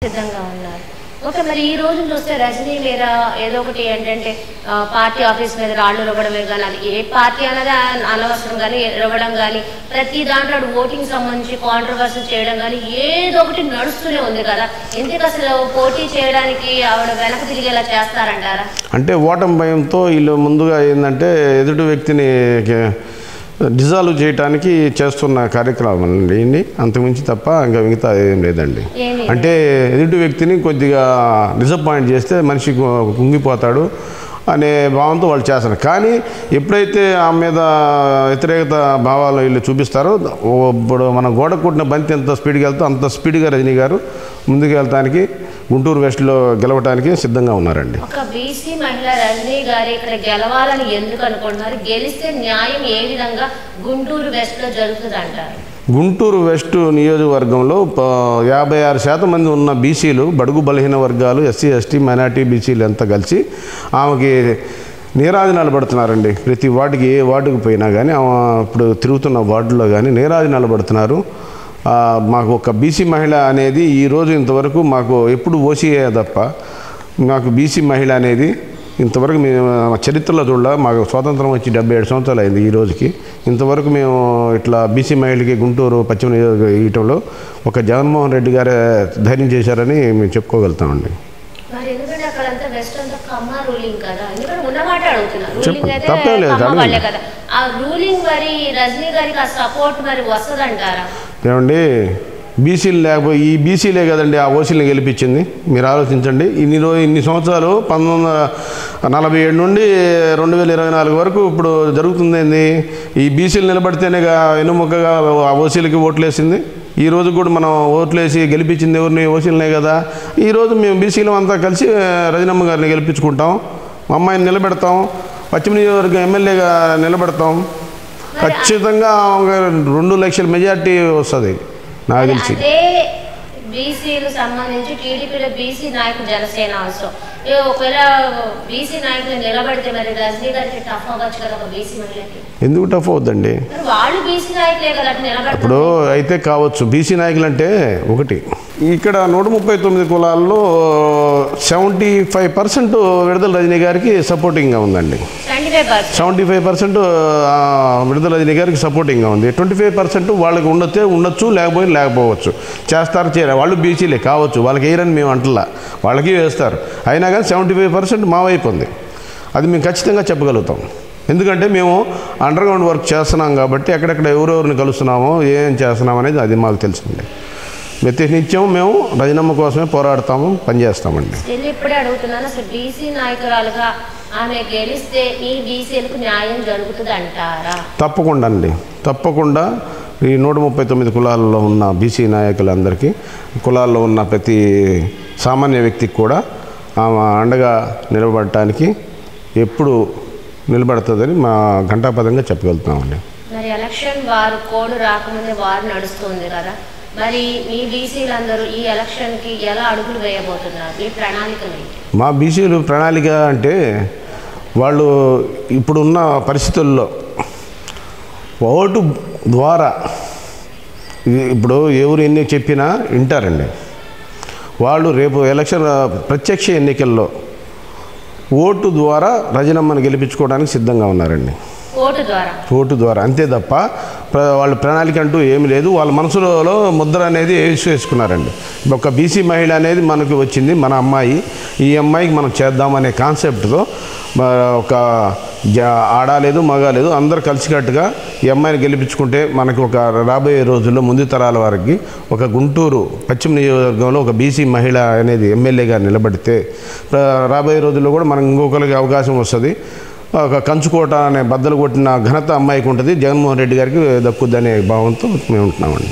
సిద్ధంగా ఉన్నారు ఓకే మరి ఈ రోజు చూస్తే రజనీ మీద ఏదో ఒకటి ఏంటంటే ఆ, పార్టీ ఆఫీస్ మీద రాళ్ళు రువ్వడమే కానీ అది ఏ పార్టీ అన్నది అన- అనవసరం కానీ రువ్వడం కానీ ప్రతి దాంట్లో ఓటింగ్ సంబంధించి కాంట్రవర్సీ చేయడం కానీ ఏదో ఒకటి నడుస్తూనే ఉంది కదా ఎందుకు అసలు పోటీ చేయడానికి ఆవిడ వెనక తిరిగేలా చేస్తారంటారా అంటే ఓటమి భయంతో వీళ్ళు ముందుగా ఏంటంటే ఎదుటి వ్యక్తిని డిజాల్వ్ చేయడానికి చేస్తున్న కార్యక్రమం అండి ఇది. అంతకుమించి తప్ప ఇంకా మిగతా ఏం లేదండి ఏమీ అంటే ఎదుటి వ్యక్తిని కొద్దిగా డిసప్పాయింట్ చేస్తే మనిషి కు- కుంగిపోతాడు అనే భావంతో వాళ్ళు చేస్తారు కానీ ఎప్పుడైతే ఆమె మీద వ్యతిరేకత భావాలు వీళ్ళు చూపిస్తారో ఓ ఇప్పుడు మన గోడ కొట్టిన బంతి ఎంత స్పీడ్గా వెళ్తే అంత స్పీడ్గా రజనీ గారు ముందుకు వెళ్తానికి గుంటూరు వెస్ట్లో గెలవడానికి సిద్ధంగా ఉన్నారండి ఒక బీసీ మహిళ రజనీ గారు ఇక్కడ గెలవాలని ఎందుకు అనుకుంటున్నారు గెలిస్తే న్యాయం ఏ విధంగా గుంటూరు వెస్ట్ లో జరుగుతుంది అంటారు గుంటూరు వెస్ట్ నియోజకవర్గంలో ప- యాభై ఆరు శాతం మంది ఉన్న బీసీలు బడుగు బలహీన వర్గాలు ఎస్సీ ఎస్టీ మైనార్టీ బీసీలు అంతా కలిసి ఆమెకి నీరాజనాలు పడుతున్నారండి ప్రతి వార్డుకి ఏ వార్డుకి పోయినా కానీ ఆమె ఇప్పుడు తిరుగుతున్న వార్డులో కానీ నీరాజనాలు పడుతున్నారు ఆ, మాకు ఒక బీసీ మహిళ అనేది ఈరోజు ఇంతవరకు మాకు ఎప్పుడు ఓసీఏ తప్ప మాకు బీసీ మహిళ అనేది ఇంతవరకు మేము మా చరిత్రలో చూడ మాకు స్వాతంత్రం వచ్చి డెబ్బై ఏడు సంవత్సరాలు అయింది ఈ రోజుకి ఇంతవరకు మేము ఇట్లా బీసీ మహిళకి గుంటూరు పశ్చిమ నియోజకవర్గం ఇయటంలో ఒక జగన్మోహన్ రెడ్డి గారే ధైర్యం చేశారని మేము చెప్పుకోగలుగుతామండి మరి ఎందుకంటే అక్కడంతా వెస్ట్ అంతా కమ్మ రూలింగ్ కదా ఎందుకంటే ఉన్నమాట అడుగుతున్నా చెప్పు. రూలింగ్ అయితే తప్పేం లేదు, కమ్మ అడగండి. వాళ్ళే కదా ఆ రూలింగ్ మరి రజనీ గారికి ఆ సపోర్ట్ మరి వస్తుందంటారా ఏమండి బీసీలు లేకపోతే ఈ బీసీలే కదండి ఆ ఓసీని గెలిపించింది మీరు ఆలోచించండి ఇన్ని రోజు ఇన్ని సంవత్సరాలు పంతొమ్మిది వందల నలభై ఏడు నుండి రెండు వేల ఇరవై నాలుగు వరకు ఇప్పుడు జరుగుతుంది ఏంది ఈ బీసీలు నిలబడితేనే ఎన్నుముక్కగా ఆ ఓసీలకి ఓట్లేసింది ఈ రోజు కూడా మనం ఓట్లేసి గెలిపించింది ఎవరిని ఓసీలనే కదా ఈ రోజు మేము బీసీలు అంతా కలిసి ఆ, రజనమ్మ గారిని గెలిపించుకుంటాం మా అమ్మాయిని నిలబెడతాం పశ్చిమ నియోజకవర్గం ఎమ్మెల్యేగా నిలబెడతాం ఖచ్చితంగా ఒక రెండు లక్షల మెజార్టీ వస్తుంది నాకు మరి తెలిసి అదే బీసీలు సంబంధించి టీడీపీలో బీసీ నాయకుడు జనసేన ఆల్సో ఒకవేళ బీసీ నాయకులు నిలబడితే మరి రజనీ గారికి టఫ్ అవ్వచ్చు కదా ఒక బీసీ మహిళకి ఎందుకు టఫ్ అవుద్దండి మరి వాళ్ళు బీసీ నాయకులే కదా అటు నిలబడతారు ఇప్పుడు అయితే కావచ్చు బీసీ నాయకులు అంటే ఒకటి ఇక్కడ నూట ముప్పై తొమ్మిది కులాల్లో సెవెంటీ ఫైవ్ పర్సెంట్ విడుదల రజనీ గారికి సపోర్టింగ్గా ఉందండి twenty five percent seventy five percent విడుదల రజనీ గారికి సపోర్టింగ్గా ఉంది ట్వంటీ ఫైవ్ పర్సెంట్ వాళ్ళకి ఉండొచ్చే ఉండొచ్చు లేకపోతే లేకపోవచ్చు చేస్తారు చేయరు వాళ్ళు బీసీలే కావచ్చు వాళ్ళకి వేయరని మేము అంటలా వాళ్ళకి వేస్తారు అయినా కానీ సెవెంటీ ఫైవ్ పర్సెంట్ మా వైపు ఉంది అది మేము ఖచ్చితంగా చెప్పగలుగుతాం ఎందుకంటే మేము అండర్ గ్రౌండ్ వర్క్ చేస్తున్నాం కాబట్టి ఎక్కడెక్కడ ఎవరెవరిని కలుస్తున్నామో ఏం చేస్తున్నాం అనేది అది మాకు తెలిసిందే ప్రతి నిత్యం మేము రజనమ్మ కోసమే పోరాడతాము పనిచేస్తామండి నేను ఇప్పుడే అడుగుతున్నాను అసలు బీసీ నాయకురాలుగా ఆమె గెలిస్తే ఈ బీసీలకు న్యాయం జరుగుతుంది అంటారా తప్పకుండా అండి తప్పకుండా ఈ నూట ముప్పై తొమ్మిది కులాల్లో ఉన్న బీసీ నాయకులందరికీ కులాల్లో ఉన్న ప్రతి సామాన్య వ్యక్తికి కూడా ఆమె అండగా నిలబడటానికి ఎప్పుడు నిలబడుతుందని మా ఘంటాపదంగా చెప్పగలుగుతున్నామండి మరి ఎలక్షన్ వారు కోడ్ రాకముందే వారు నడుస్తుంది కదా మరి మీ బీసీలందరూ ఈ ఎలక్షన్ కి ఎలా అడుగులు వేయబోతున్నారు మీ ప్రణాళికలు ఏంటి మా బీసీలు ప్రణాళిక అంటే వాళ్ళు ఇప్పుడున్న పరిస్థితుల్లో ఓటు ద్వారా ఇ- ఇప్పుడు ఎవరు ఎన్ని చెప్పినా వింటారండి వాళ్ళు రేపు ఎలక్షన్ ప్రత్యక్ష ఎన్నికల్లో ఓటు ద్వారా రజనమ్మని గెలిపించుకోవడానికి సిద్ధంగా ఉన్నారండి ఓటు ద్వారా ఓటు ద్వారా అంతే తప్ప ప్ర- వాళ్ళ ప్రణాళిక అంటూ ఏమి లేదు వాళ్ళ మనసులో ముద్ర అనేది వేసి వేసుకున్నారండి ఒక బీసీ మహిళ అనేది మనకు వచ్చింది మన అమ్మాయి ఈ అమ్మాయికి మనం చేద్దామనే కాన్సెప్ట్తో మ- ఒక జ- ఆడ లేదు మగ లేదు అందరు కలిసికట్టుగా ఈ అమ్మాయిని గెలిపించుకుంటే మనకు ఒక రాబోయే రోజుల్లో ముందు తరాల వారికి ఒక గుంటూరు పశ్చిమ నియోజకవర్గంలో ఒక బీసీ మహిళ అనేది ఎమ్మెల్యేగా నిలబడితే ప్ర- రాబోయే రోజుల్లో కూడా మనకు ఇంకొకరికి అవకాశం వస్తుంది ఒక కంచుకోట అనే బద్దలు కొట్టిన ఘనత అమ్మాయికి ఉంటుంది జగన్మోహన్ రెడ్డి గారికి దక్కుద్దనే భావంతో మేము ఉంటున్నామండి